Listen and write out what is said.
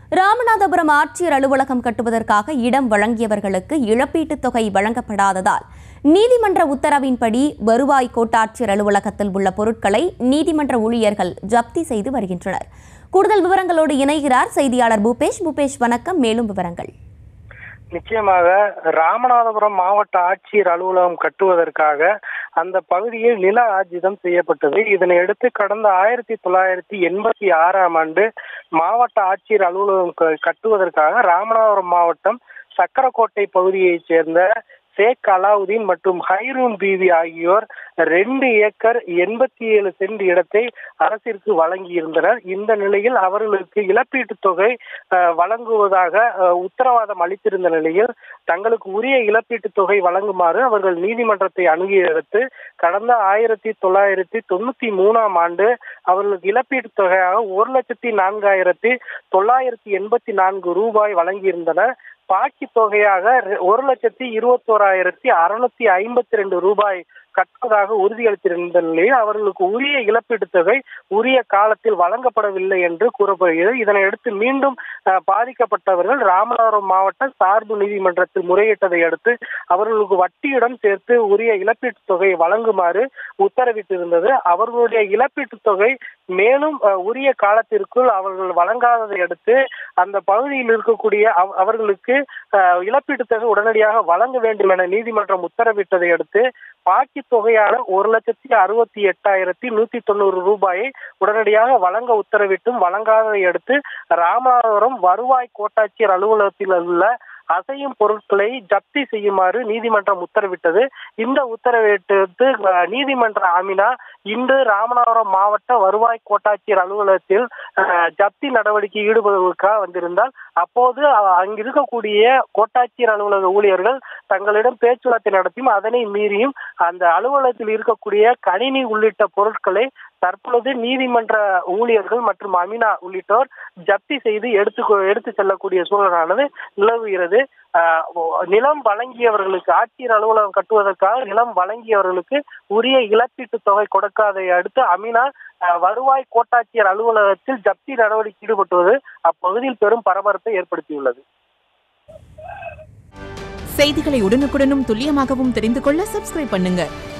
ராமநாதபுரம் ஆட்சியர் அலுவலகம் கட்டுவதற்காக இடம் வழங்கியவர்களுக்கு இழப்பீட்டுத் தொகை வழங்கப்படாததால் நீதிமன்ற உத்தரவின்படி வருவாய் கோட்டாட்சியர் அலுவலகத்தில் உள்ள பொருட்களை நீதிமன்ற ஊழியர்கள் ஜப்தி செய்து வருகின்றனர் கூடுதல் விவரங்களோடு இணைகிறார் செய்தியாளர் பூபேஷ் பூபேஷ் வணக்கம் மேலும் விவரங்கள் நிச்சயமாக ராமநாதபுரம் மாவட்ட ஆட்சியர் அலுவலகம் கட்டுவதற்காக அந்த பகுதியில் நில ஆர்ஜிதம் செய்யப்பட்டது இதனை அடுத்து கடந்த ஆயிரத்தி தொள்ளாயிரத்தி எண்பத்தி ஆறாம் ஆண்டு மாவட்ட ஆட்சியர் அலுவலகம் க- கட்டுவதற்காக ராமநாதபுரம் மாவட்டம் சக்கரக்கோட்டை பகுதியைச் சேர்ந்த ஷேக் அலாவுதீன் மற்றும் ஹைரூன் பீவி ஆகியோர் ரெண்டு ஏக்கர் எண்பத்தி ஏழு சென்ட் இடத்தை அரசிற்கு வழங்கியிருந்தனர் இந்த நிலையில் அவர்களுக்கு இழப்பீட்டுத் தொகை அஹ், வழங்குவதாக அஹ், உத்தரவாதம் அளித்திருந்த நிலையில் தங்களுக்கு உரிய இழப்பீட்டுத் தொகை வழங்குமாறு அவர்கள் நீதிமன்றத்தை அணுகியடுத்து கடந்த ஆயிரத்தி தொள்ளாயிரத்தி தொண்ணூத்தி மூணாம் ஆண்டு அவர்களுக்கு இழப்பீட்டுத் தொகையாக ஒரு லட்சத்தி நான்காயிரத்தி தொள்ளாயிரத்தி எண்பத்தி நான்கு ரூபாய் வழங்கியிருந்தனர் பாக்கி தொகையாக ரெ- ஒரு லட்சத்தி இருபத்தோராயிரத்தி அறுநூத்தி ஐம்பத்தி ரெண்டு ரூபாய் கட்டுவதாக உறுதியளித்திருந்த நிலையில் அவர்களுக்கு உரிய இழப்பீட்டுத் தொகை உரிய காலத்தில் வழங்கப்படவில்லை என்று கூறப்படுகிறது இதனையடுத்து மீண்டும் அஹ், பாதிக்கப்பட்டவர்கள் ராமநாதபுரம் மாவட்ட சார்பு நீதிமன்றத்தில் முறையிட்டதை அடுத்து அவர்களுக்கு வட்டியுடன் சேர்த்து உரிய இழப்பீட்டுத் தொகையை வழங்குமாறு உத்தரவிட்டிருந்தது அவர்களுடைய இழப்பீட்டுத் தொகை மேலும் அஹ், உரிய காலத்திற்குள் அவர்கள் வழங்காததை அடுத்து அந்த பகுதியில் இருக்கக்கூடிய அவ- அவர்களுக்கு அஹ், இழப்பீட்டுத் தொகை உடனடியாக வழங்க வேண்டும் என நீதிமன்றம் உத்தரவிட்டதை அடுத்து பாக்கி தொகையான ஒரு லட்சத்தி அறுபத்தி எட்டாயிரத்தி நூத்தி தொண்ணூறு ரூபாயை உடனடியாக வழங்க உத்தரவிட்டும் வழங்காததை அடுத்து ராமநாதபுரம் வருவாய் கோட்டாட்சியர் அலுவலகத்தில் உள்ள அசையும் பொருட்களை ஜப்தி செய்யுமாறு நீதிமன்றம் உத்தரவிட்டது இந்த உத்தரவிட்டு அஹ், நீதிமன்ற ஆமினா இன்று ராமநாதபுரம் மாவட்ட வருவாய் கோட்டாட்சியர் அலுவலகத்தில் அஹ், ஜப்தி நடவடிக்கை ஈடுபடுவதற்காக வந்திருந்தால் அப்போது அ- அங்கு இருக்கக்கூடிய கோட்டாட்சியர் அலுவலக ஊழியர்கள் தங்களிடம் பேச்சுவார்த்தை நடத்தியும் அதனை மீறியும் அந்த அலுவலகத்தில் இருக்கக்கூடிய கணினி உள்ளிட்ட பொருட்களை தற்பொழுது நீதிமன்ற ஊழியர்கள் மற்றும் அமினா உள்ளிட்டோர் ஜப்தி செய்து எடுத்து எடுத்து செல்லக்கூடிய சூழலானது நிலவுகிறது ஆஹ் நிலம் வழங்கியவர்களுக்கு ஆட்சியர் அலுவலகம் கட்டுவதற்காக நிலம் வழங்கியவர்களுக்கு உரிய இழப்பீட்டுத் தொகை கொடுக்காதை அடுத்து அமினா ஆஹ் வருவாய் கோட்டாட்சியர் அலுவலகத்தில் ஜப்தி நடவடிக்கை ஈடுபட்டுவது அப்பகுதியில் பெரும் பரபரப்பை ஏற்படுத்தியுள்ளது செய்திகளை உடனுக்குடனும் துல்லியமாகவும் தெரிந்து கொள்ள சப்ஸ்கிரைப் பண்ணுங்க